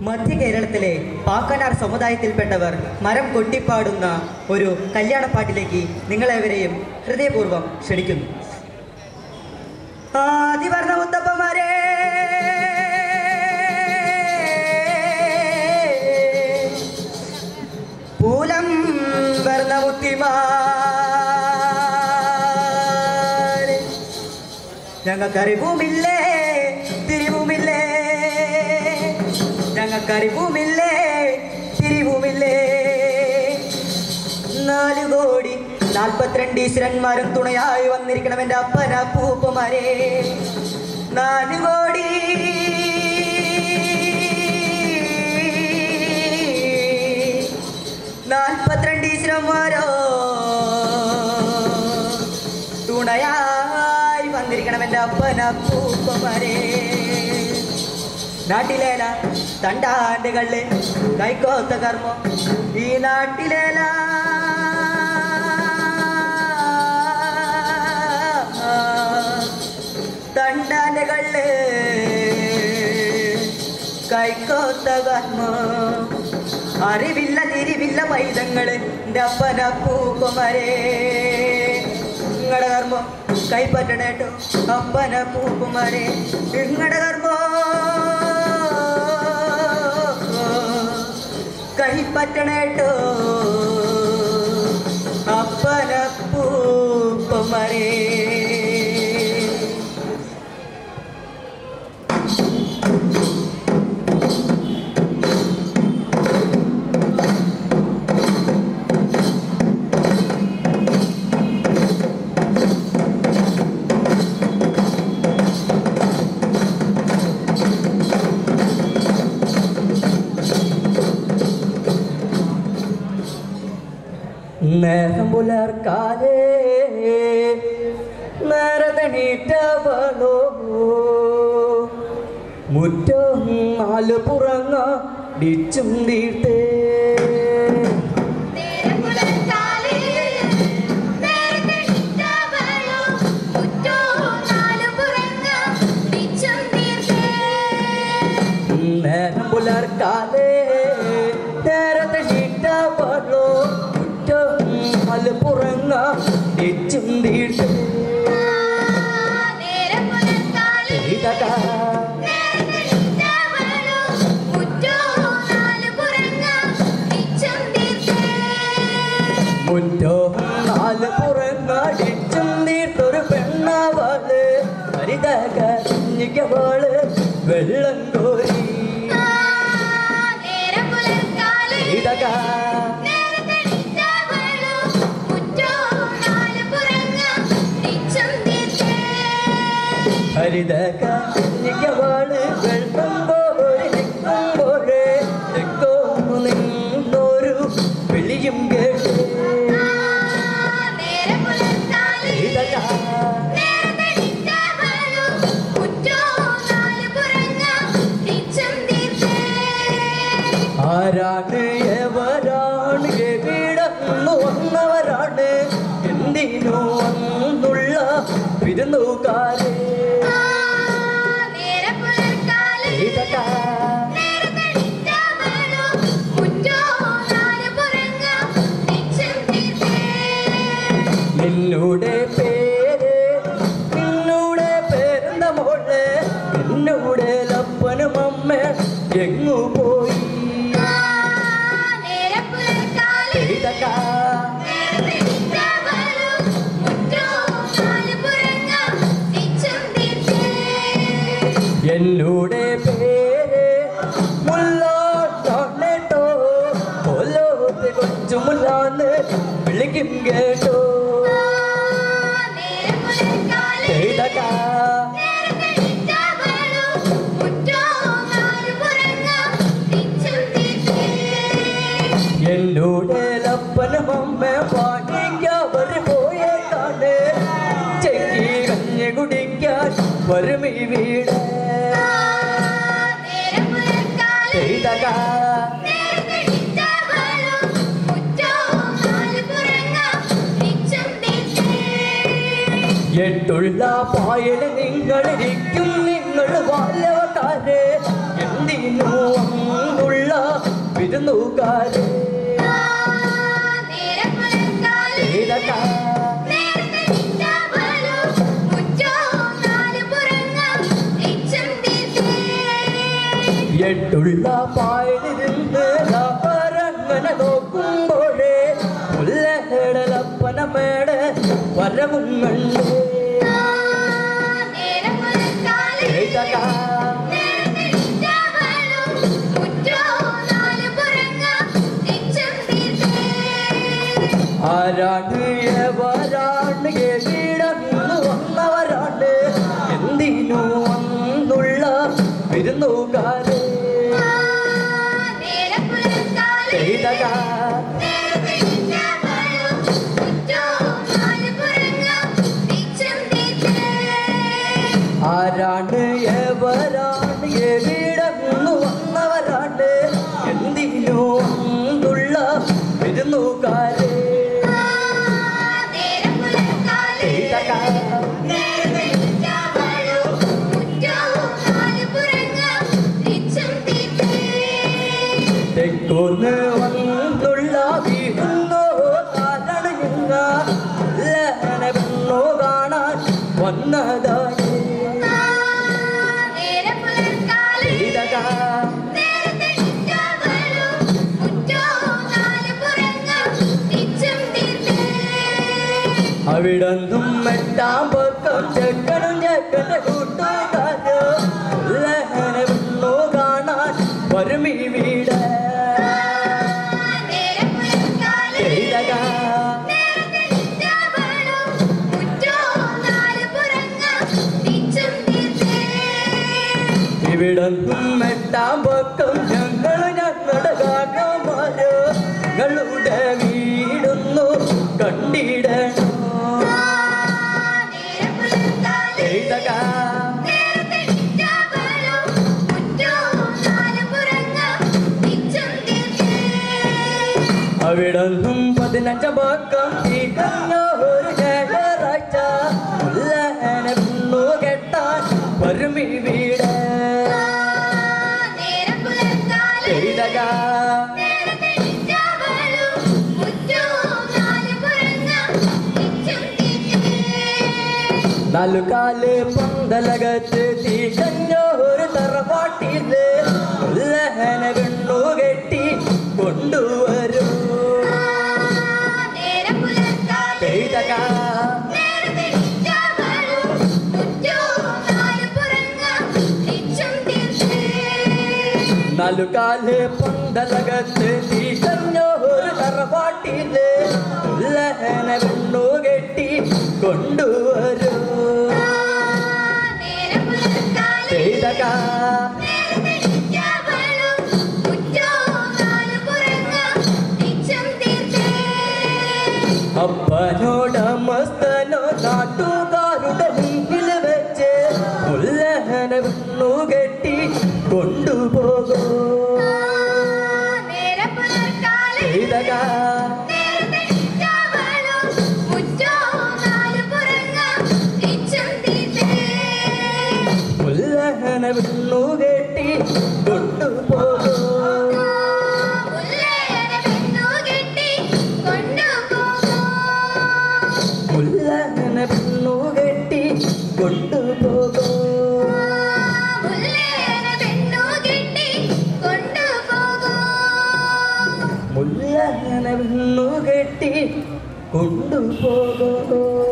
മധ്യ കേരളത്തിലെ പാക്കനാർ സമുദായത്തിൽപ്പെട്ടവർ മരം കൊട്ടിപ്പാടുന്ന ഒരു കല്യാണപ്പാട്ടിലേക്ക് നിങ്ങളെവരെയും ഹൃദയപൂർവ്വം ക്ഷണിക്കുന്നു ആദിവർണ മുത്തപ്പന്മാരെ പൂലം വർണ്ണ മുത്തിമാരെ ഞങ്ങൾക്കറിവുമില്ലേ തിരിവുമില്ലേ ഞങ്ങൾക്കറിവുമില്ലേ തിരിവുമില്ലേ നാല് കോടി നാൽപ്പത്തിരണ്ട് ഈശ്വരന്മാരും തുണയായി വന്നിരിക്കണം എൻ്റെ അപ്പന പൂപ്പമാരെ നാല് കോടി നാൽപ്പത്തിരണ്ട് ഈശ്വരന്മാരോ തുണയായി വന്നിരിക്കണം എൻ്റെ അപ്പന പൂപ്പമാരെ നാട്ടിലേല തണ്ടാന്റെ കള്ള് കൈക്കോത്ത കർമ്മം ഈ നാട്ടിലേല തണ്ടാന്റെ കള്ള് കൈക്കോത്ത കർമ്മം അറിവില്ല തിരിവില്ല പൈതങ്ങള് എൻ്റെ അപ്പന പൂപ്പമരേ നിങ്ങളുടെ കർമ്മം കൈപ്പറ്റണേട്ടോ അപ്പന പൂപ്പമരേ നിങ്ങളുടെ കർമ്മം കൈപ്പറ്റണേട്ടോ അപ്പന പൂപ്പമരേ നേരം പുലർക്കാലേ നേരതണീറ്റവളോ മുറ്റം നാല് പുറങ്ങ ഡിച്ചും തീർത്തേ നേരം പുലർക്കാലേ നേരത്തെ എണീറ്റവളോ മുറ്റവും നാലു പുറങ്ങ പിച്ചും തീർത്തേ നേരം പുലർക്കാലേ നേരതണീറ്റവളോ മുറ്റം നാല് പുറങ്ങ ഡിച്ചും തീർത്തേ നേരം പുലർക്കാലേ ഇതക നേരത്തെ എണീറ്റവളോ മുറ്റവും നാലു പുറങ്ങ പിച്ചും തീർത്തേ മുറ്റോ നാല് പുറങ്ങടിച്ചും നീട്ടൊരു പെണ്ണാവാള് ഹരിതകഞ്ഞിക്കവാള് വെള്ളം കോരി നേരം പുലർക്കാലേ ഇതക നേരത്തെ എണീറ്റവളോ മുറ്റവും നാലു പുറങ്ങ പിച്ചും തീർത്തേ ഹരിതകഞ്ഞിക്കവാള് വെള്ളം കോരി നിൽക്കുമ്പോഴേ തെക്കോ നിന്നൊരു വിളിയും കേട്ട് നേരം പുലർക്കാലേ ഇതക നേരത്തെ എണീറ്റവളോ മുറ്റവും നാലു പുറങ്ങ പിച്ചും തീർത്തേ ആരാണ് എവരാണ് എവിടെന്ന് വന്നവരാണ് എന്തിനു വന്നുള്ള വിരുന്നുകാരെ നേരം പുലർക്കാലേ ഇതക നേരത്തെ എണീറ്റവളോ മുറ്റവും നാലു പുറങ്ങ പിച്ചും തീർത്തേ നിന്നുടെ പേര് നിന്നുടെ പേരെന്ത മോള് നിന്നുടെ ലപ്പനും അമ്മ എങ്ങു പോയി നേരം പുലർക്കാലേ ഇതക നേരത്തെ എണീറ്റവളോ മുറ്റവും നാലു പുറങ്ങ പിച്ചും തീർത്തേ എന്നോടെ പേര് മുല്ലാട്ടോ കൊല്ലോത്തെ കൊച്ചു മുല്ലാന്ന് വിളിക്കും കേട്ടോ നേരം പുലർക്കാലേ ഇതക നേരത്തെ എണീറ്റവളോ മുറ്റവും നാലു പുറങ്ങ പിച്ചും തീർത്തേ എന്നോട് ലപ്പനും അമ്മ പാടിക്കവർ പോയേക്കാണ് ചെക്കി കഞ്ഞി കുടിക്കാൻ വരും ഈ വീട് നേരം പുലർക്കാലേ ഇതക നേരത്തെ എണീറ്റവളോ മുറ്റവും നാലു പുറങ്ങ പിച്ചും തീർത്തേ എട്ടുള്ള പായൽ നിങ്ങളിരിക്കും നിങ്ങൾ വാലവക്കാരെ എന്തിനു വരുന്നുകാരേ നേരപ്പുലർക്കാലം ഏതക്കാ നേരത്തെ നിന്നവളു മുറ്റവും നാല് പുറങ്ങും നിച്ചം തീർത്തേ എട്ടുള്ള പായലിരുന്ന് പറങ്ങനെ നോക്കുമ്പോഴേ മുല്ലഹടലപ്പനമേട് വരവും കണ്ടേ നേരപ്പുലർക്കാലം ഏതക്കാ നേരത്തെ നിന്നവളു മുറ്റവും നാല് പുറങ്ങും നിച്ചം തീർത്തേ ആരാണ് എവരാണ് എവിടന്ന് വന്നവരാണ് എന്തിനു വന്നുള്ള വിരുന്നുകാരേ നേരപ്പുലർക്കാലം ഏതക്കാ നേരത്തെ നിന്നവളു മുറ്റവും നാല് പുറങ്ങും നിച്ചം തീർത്തേ ആരാണ് എവരാണ് എവിടന്ന് വന്നവരാണ് എന്തിനു വന്നുള്ള വിരുന്നുകാരേ ഏതക്കാ തെക്കൊന്ന് വന്നുള്ള വിരുന്നോ കാരണയുങ്ങ ലഹനോ കാണാൻ വന്നതാണ് ഏതകാ അവിടന്നും എട്ടാം പക്കം ചെക്കനും ചെക്കന്റെ കൂട്ടുകാരോ ലഹനോ കാണാൻ വരുമി വീട് ഏതകാ ഇവിടന്നും എട്ടാം പക്കം ഞങ്ങൾ ഞങ്ങളുടെ കാരണമാരോ ഞങ്ങളുടെ വീടൊന്നു കണ്ടിടണോ ഏതകാ അവിടന്നും പതിനഞ്ചാം പക്കം തികഞ്ഞ ഒരു ഞായറാഴ്ച ഉല്ലഹനു കെട്ടാൻ വരുമി വീട് ഏതകാ നാലുകാല് പന്തലകത്ത് തികഞ്ഞ ഒരു തറവാട്ടില് ഉല്ലഹന വെണ്ണു കെട്ടി കൊണ്ടുവരും ഏതകാ നാലുകാല് പന്തലകത്ത് തികഞ്ഞ ഒരു തറവാട്ടില് ഉല്ലഹന വെണ്ണു കെട്ടി കൊണ്ടുവരും ഏതകാ അപ്പനോട് മസ്തനോ നാട്ടുകാരുടെ മുമ്പിൽ വെച്ച് ഉല്ലഹന വെണ്ണു കെട്ടി കൊണ്ടുപോകൂ ഏതകാ ഉല്ലഹന വെണ്ണു കെട്ടി കൊണ്ടുപോകൂ ഉല്ലഹന വെണ്ണു കെട്ടി കൊണ്ടുപോകൂ മുല്ലഹന വെണ്ണു കെട്ടി കൊണ്ടുപോകൂ